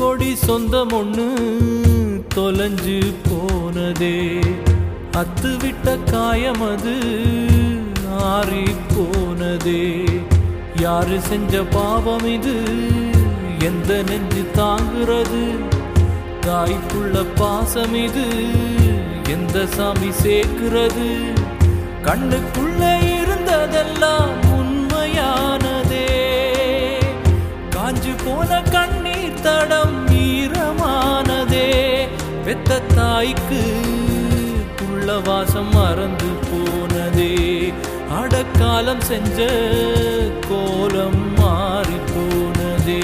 கோடி சொந்தம் ஒண்ணு தொலைஞ்சு போனதே அத்து விட்ட காயம் அது ஆறி போனதே யாரு செஞ்ச பாவம் இது எந்த நெஞ்சு தாங்குறது தாய்க்குள்ள பாசம் இது எந்த சாமி சேர்க்கிறது கண்ணுக்குள்ள இருந்ததெல்லாம் உண்மையானதே காஞ்சு போன கண்ணீர் தடம் ஈரமானதே பெத்த தாய்க்கு உள்ள வாசம் மறந்து போனதே அடக்காலம் செஞ்ச கோலம் மாறி போனதே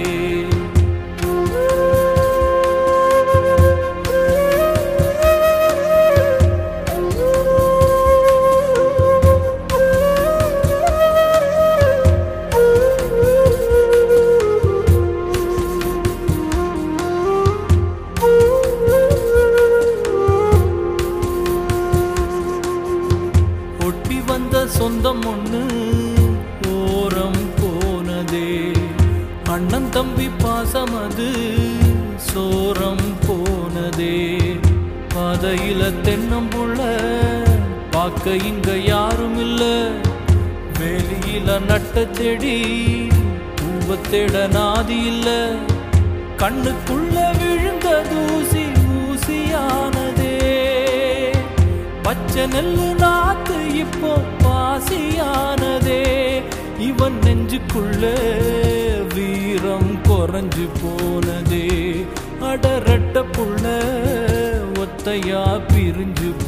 ஒட்டி வந்த சொந்தம் ஒண்ணு ஓரம் போனதே அண்ணன் தம்பி பாசம் அது சோரம் போனதே பாதையில தென்னம்புள்ள பார்க்க இங்க யாரும் இல்ல வெளியில நட்ட செடி பூவத்தேட நாதி இல்ல கண்ணுக்குள்ள விழுந்த தூசி ஊசியானதே பச்சை நெல்லு நாத்து இப்போ பாசியானதே இவன் நெஞ்சுக்குள்ள வீரம் குறைஞ்சு போனதே அடரட்ட புள்ள ஒத்தையா பிரிஞ்சு